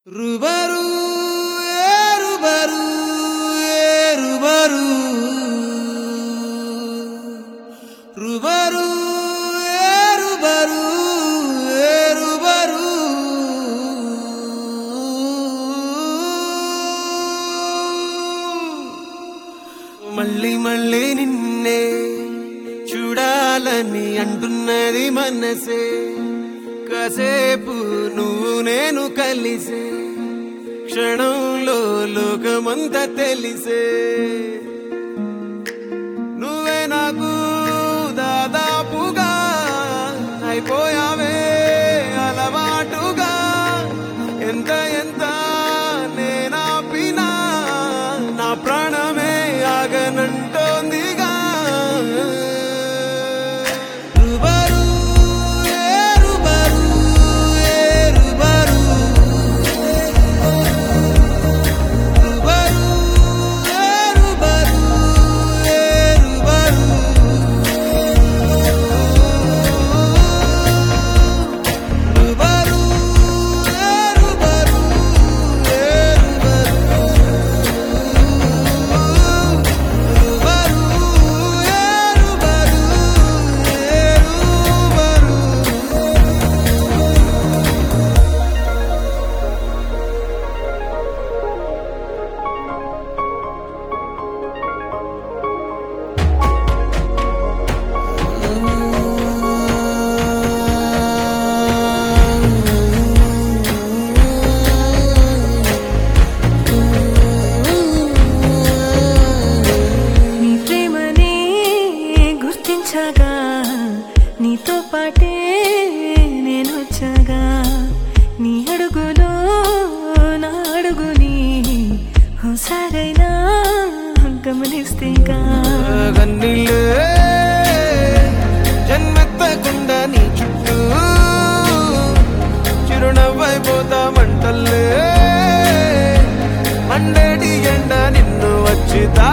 రుబరు ఏ రుబరు ఏ రుబరు రుబరు ఏ రుబరు ఏ రుబరు మళ్ళీ మళ్ళీ నిన్నే చూడాలని అంటున్నది మనసే కాసేపు నువ్వు నేను కలిసే క్షణంలో లోకమంతా తెలిసే నువ్వే నాకు దాదాపుగా అయిపోయావే అలవాటుగా ఎంత ఎంత నేనాపినా నా ప్రాణమే ఆగనంటోందిగా రుబరు ఏ రుబరు ఏ రుబరు రుబరు ఏ రుబరు ఏ రుబరు రుబరు ఏ రుబరు ఏ రుబరు రుబరు ఏ రుబరు ఏ రుబరు నీ ప్రేమని గుర్తించగా నీతో పాటే నేను వచ్చాగా నీ అడుగులో నా అడుగుని హుసారైనా గమనిస్తేగా కన్నీళ్ళే జన్మెత్తకుండా నీ చుట్టూ చిరునవ్వైపోతా మంటల్లే మండేటి ఎండ నిన్ను వచ్చి తా